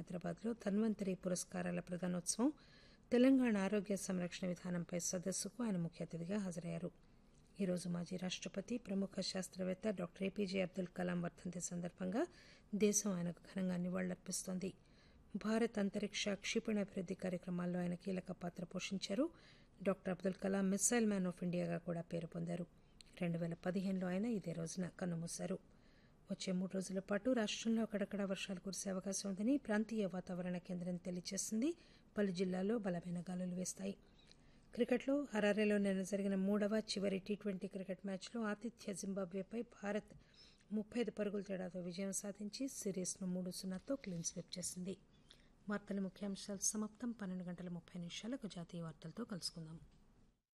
హైదరాబాద్లో ధన్వంతరి పురస్కారాల ప్రదానోత్సవం తెలంగాణ ఆరోగ్య సంరక్షణ విధానంపై సదస్సుకు ఆయన ముఖ్య అతిథిగా హాజరయ్యారు ఈరోజు మాజీ రాష్టపతి ప్రముఖ శాస్త్రవేత్త డాక్టర్ ఏపీజే అబ్దుల్ కలాం వర్ధంతి సందర్భంగా దేశం ఆయనకు ఘనంగా నివాళులర్పిస్తోంది భారత్ అంతరిక్ష క్షిపణి అభివృద్ది కార్యక్రమాల్లో ఆయన కీలక పాత్ర పోషించారు doctor Abdul Kalam missile man of ఇండియాగా కూడా పేరు పొందారు రెండు వేల పదిహేనులో ఆయన ఇదే రోజున కన్నుమూశారు వచ్చే మూడు రోజుల పాటు రాష్టంలో అక్కడక్కడ వర్షాలు కురిసే అవకాశం ఉందని ప్రాంతీయ వాతావరణ కేంద్రం తెలియజేసింది పలు జిల్లాల్లో బలమైన గాలులు వేస్తాయి క్రికెట్లో హరారేలో నిన్న జరిగిన మూడవ చివరి టీ ట్వంటీ క్రికెట్ మ్యాచ్లో ఆతిథ్య జింబాబ్వేపై భారత్ ముప్పై ఐదు పరుగుల తేడాతో విజయం సాధించి సిరీస్ను మూడు సున్నాతో క్లీన్ స్వీప్ చేసింది వార్తల ముఖ్యాంశాలు సమాప్తం పన్నెండు గంటల ముప్పై నిమిషాలకు జాతీయ వార్తలతో కలుసుకుందాం